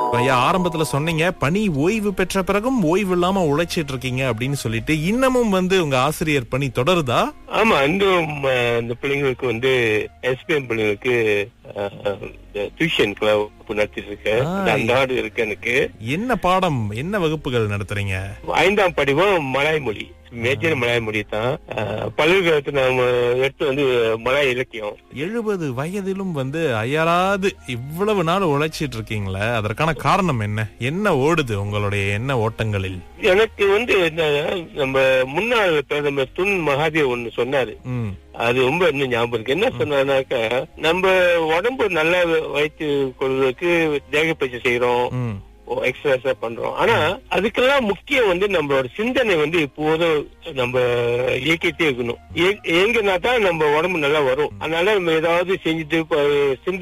இப்ப ஐயா ஆரம்பத்துல சொன்னீங்க பணி ஓய்வு பெற்ற பிறகும் ஓய்வு இல்லாம உழைச்சிட்டு இருக்கீங்க அப்படின்னு சொல்லிட்டு இன்னமும் வந்து உங்க ஆசிரியர் பணி தொடருதா ஆமா இன்னும் அஹ், இந்த பிள்ளைங்களுக்கு வந்து எஸ்பிஎம் பிள்ளைங்களுக்கு டியூஷன் கிளப் நடத்திட்டு இருக்கேன் ஆ. அது அன்றாடு இருக்கு எனக்கு என்ன பாடம் என்ன வகுப்புகள் நடத்துறீங்க ஐந்தாம் படிவம் மலாய் மொழி மேஜர் மலாய் மொழி தான் அஹ், பல்கலைக்கழகத்துல நாம எடுத்து வந்து மலாய் இலக்கியம் எழுபது வயதிலும் வந்து அயராது இவ்வளவு நாள் உழைச்சிட்டு இருக்கீங்களே அதற்கான காரணம் என்ன என்ன ஓடுது உங்களுடைய என்ன ஓட்டங்களில் எனக்கு வந்து என்னன்னா, நம்ம முன்னாள் பிரதமர் துன் மகாதேவ் ஒண்ணு சொன்னாரு ம் அது ரொம்ப இன்னும் ஞாபகம் இருக்கு என்ன சொன்னாருனாக்கா நம்ம உடம்பு நல்லா வைத்து கொள்வதற்கு தேக பயிற்சி செய்யறோம் ம் எக்ஸசைஸா பண்றோம் ஆனா அதுக்கெல்லாம் முக்கியம் வந்து நம்மளோட சிந்தனை வந்து எப்போதும் நம்ம இயக்கிட்டே இருக்கணும் இயங்கினா தான் நம்ம உடம்பு நல்லா வரும் அதனால நம்ம ஏதாவது செஞ்சுட்டு இப்ப சிந்தனை